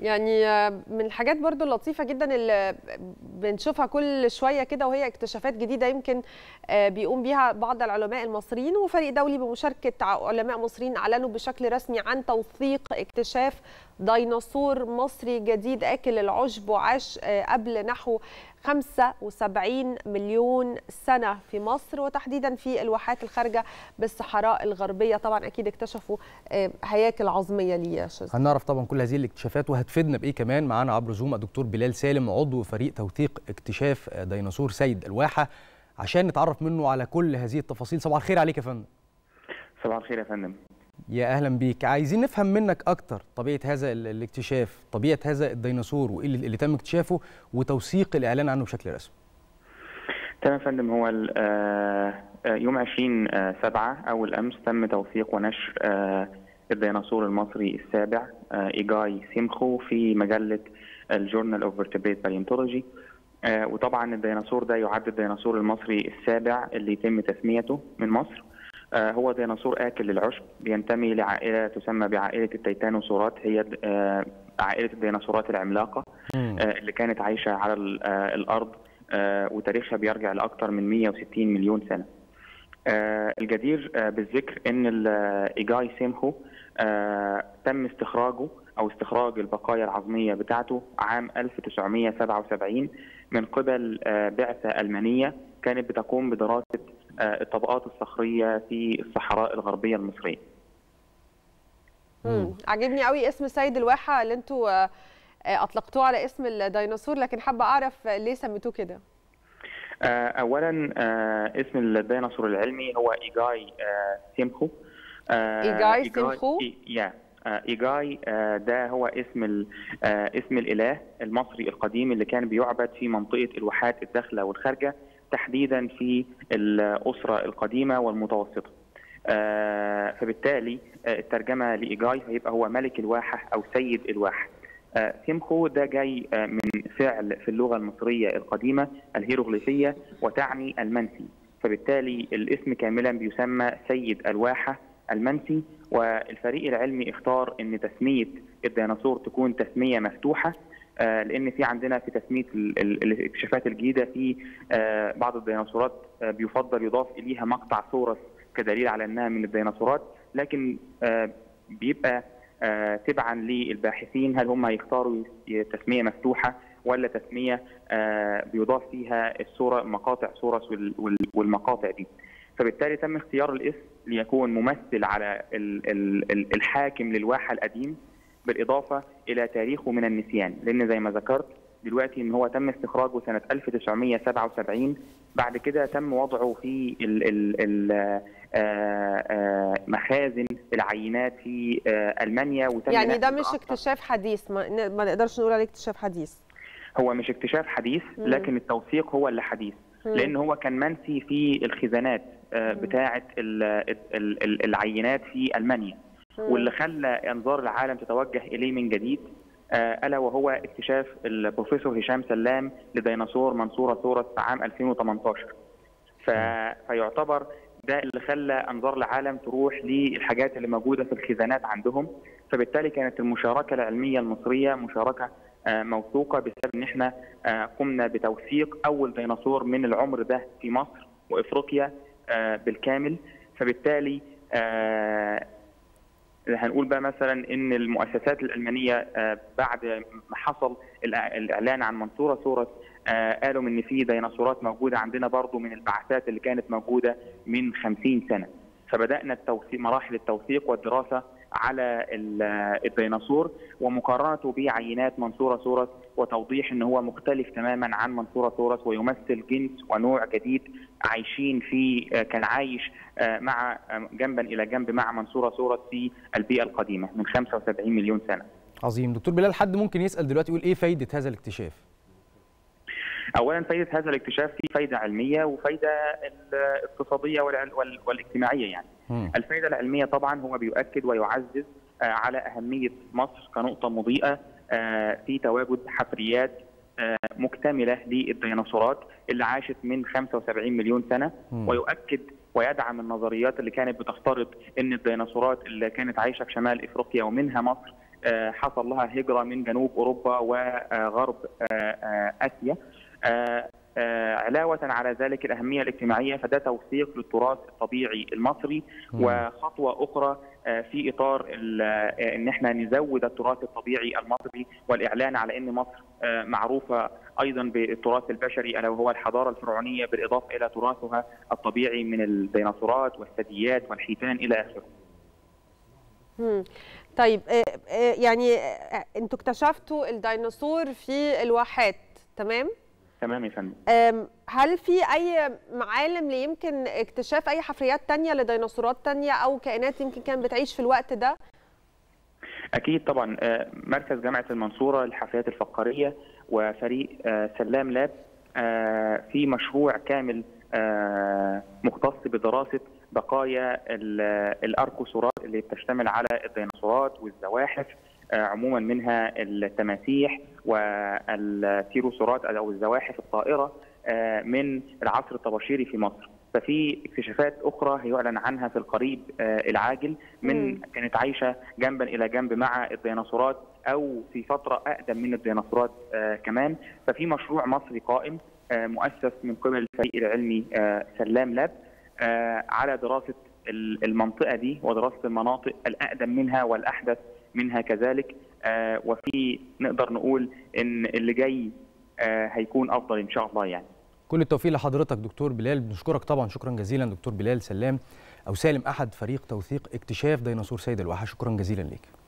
يعني من الحاجات برضو اللطيفة جدا اللي بنشوفها كل شوية كده وهي اكتشافات جديدة يمكن بيقوم بيها بعض العلماء المصريين وفريق دولي بمشاركة علماء مصريين أعلنوا بشكل رسمي عن توثيق اكتشاف ديناصور مصري جديد آكل العشب وعاش قبل نحو 75 مليون سنة في مصر وتحديدا في الواحات الخارجة بالصحراء الغربية طبعا أكيد اكتشفوا هياكل عظمية ليه يا شاذ هنعرف طبعا كل هذه الاكتشافات وهتفيدنا بإيه كمان معانا عبر زوم الدكتور بلال سالم عضو فريق توثيق اكتشاف ديناصور سيد الواحة عشان نتعرف منه على كل هذه التفاصيل صباح الخير عليك يا فندم صباح الخير يا فندم يا اهلا بيك عايزين نفهم منك اكتر طبيعه هذا الاكتشاف طبيعه هذا الديناصور وايه اللي تم اكتشافه وتوثيق الاعلان عنه بشكل رسمي تمام يا فندم هو يوم 20 7 اول امس تم توثيق ونشر الديناصور المصري السابع ايجاي سيمخو في مجله الجورنال اوف فيرتبريت باليونتولوجي وطبعا الديناصور ده يعد الديناصور المصري السابع اللي يتم تسميته من مصر هو ديناصور آكل للعشب بينتمي لعائلة تسمى بعائلة التيتانوسورات هي عائلة الديناصورات العملاقة اللي كانت عايشة على الأرض وتاريخها بيرجع لأكثر من 160 مليون سنة الجدير بالذكر أن الإيجاي سيمخو تم استخراجه أو استخراج البقايا العظمية بتاعته عام 1977 من قبل بعثة ألمانية كانت بتقوم بدراسة الطبقات الصخريه في الصحراء الغربيه المصريه. امم عجبني قوي اسم سيد الواحه اللي انتوا اطلقتوه على اسم الديناصور لكن حابه اعرف ليه سميتوه كده. اولا اسم الديناصور العلمي هو ايجاي سيمخو. ايجاي سيمخو؟ يا ايجاي ده هو اسم اسم الاله المصري القديم اللي كان بيعبد في منطقه الواحات الداخله والخارجه تحديدا في الأسرة القديمة والمتوسطة آه فبالتالي آه الترجمة لإيجاي هيبقى هو ملك الواحة أو سيد الواحة آه سيمخو ده جاي من فعل في اللغة المصرية القديمة الهيروغليفية وتعني المنسي فبالتالي الاسم كاملا بيسمى سيد الواحة المنسي والفريق العلمي اختار ان تسميه الديناصور تكون تسميه مفتوحه لان في عندنا في تسميه الاكتشافات الجديده في بعض الديناصورات بيفضل يضاف اليها مقطع ثورس كدليل على انها من الديناصورات لكن بيبقى تبعا للباحثين هل هم هيختاروا تسميه مفتوحه ولا تسميه بيضاف فيها الصوره مقاطع ثورس والمقاطع دي فبالتالي تم اختيار الاسم ليكون ممثل على الحاكم للواحه القديم بالاضافه الى تاريخه من النسيان لان زي ما ذكرت دلوقتي ان هو تم استخراجه سنه 1977 بعد كده تم وضعه في ال ال ال مخازن العينات في المانيا وتم يعني ده مش اكتشاف حديث ما, ما نقدرش نقول عليه اكتشاف حديث هو مش اكتشاف حديث لكن التوثيق هو اللي حديث لان هو كان منسي في الخزانات بتاعه العينات في المانيا واللي خلى انظار العالم تتوجه اليه من جديد الا وهو اكتشاف البروفيسور هشام سلام لديناصور منصوره ثورس في عام 2018 ف... فيعتبر ده اللي خلى انظار العالم تروح للحاجات اللي موجوده في الخزانات عندهم فبالتالي كانت المشاركه العلميه المصريه مشاركه موثوقه بسبب ان احنا قمنا بتوثيق اول ديناصور من العمر ده في مصر وافريقيا بالكامل فبالتالي هنقول بقى مثلا ان المؤسسات الالمانيه بعد ما حصل الاعلان عن منصوره ثورس قالوا ان في ديناصورات موجوده عندنا برضو من البعثات اللي كانت موجوده من 50 سنه فبدانا التوثيق مراحل التوثيق والدراسه على الديناصور ومقارنته بعينات منصوره ثورس وتوضيح ان هو مختلف تماما عن منصوره ثورس ويمثل جنس ونوع جديد عايشين في كان عايش مع جنبا الى جنب مع منصوره ثورس في البيئه القديمه من 75 مليون سنه. عظيم دكتور بلال حد ممكن يسال دلوقتي يقول ايه فايده هذا الاكتشاف؟ اولا فائده هذا الاكتشاف فيه فائده علميه وفائده اقتصاديه والاجتماعيه يعني. م. الفائده العلميه طبعا هو بيؤكد ويعزز على اهميه مصر كنقطه مضيئه في تواجد حفريات مكتمله للديناصورات اللي عاشت من 75 مليون سنه م. ويؤكد ويدعم النظريات اللي كانت بتفترض ان الديناصورات اللي كانت عايشه في شمال افريقيا ومنها مصر حصل لها هجره من جنوب اوروبا وغرب اسيا علاوة على ذلك الأهمية الاجتماعية فده توثيق للتراث الطبيعي المصري وخطوة أخرى في إطار إن احنا نزود التراث الطبيعي المصري والإعلان على أن مصر معروفة أيضا بالتراث البشري ألا وهو الحضارة الفرعونية بالإضافة إلى تراثها الطبيعي من الديناصورات والثدييات والحيتان إلى آخره. طيب يعني انتوا اكتشفتوا الديناصور في الواحات تمام؟ تمام يا فندم هل في اي معالم ليمكن اكتشاف اي حفريات تانية لديناصورات تانية او كائنات يمكن كانت بتعيش في الوقت ده اكيد طبعا مركز جامعه المنصوره للحفريات الفقاريه وفريق سلام لاب في مشروع كامل مختص بدراسه بقايا الاركوسورات اللي بتشتمل على الديناصورات والزواحف عموما منها التماسيح والتيروسورات او الزواحف الطائره من العصر الطباشيري في مصر ففي اكتشافات اخرى هيعلن عنها في القريب العاجل من كانت عايشه جنبا الى جنب مع الديناصورات او في فتره اقدم من الديناصورات كمان ففي مشروع مصري قائم مؤسس من قبل الفريق العلمي سلام لاب على دراسه المنطقه دي ودراسه المناطق الاقدم منها والاحدث منها كذلك آه وفي نقدر نقول ان اللي جاي آه هيكون افضل ان شاء الله يعني كل التوفيق لحضرتك دكتور بلال بنشكرك طبعا شكرا جزيلا دكتور بلال سلام او سالم احد فريق توثيق اكتشاف ديناصور سيد الواحه شكرا جزيلا ليك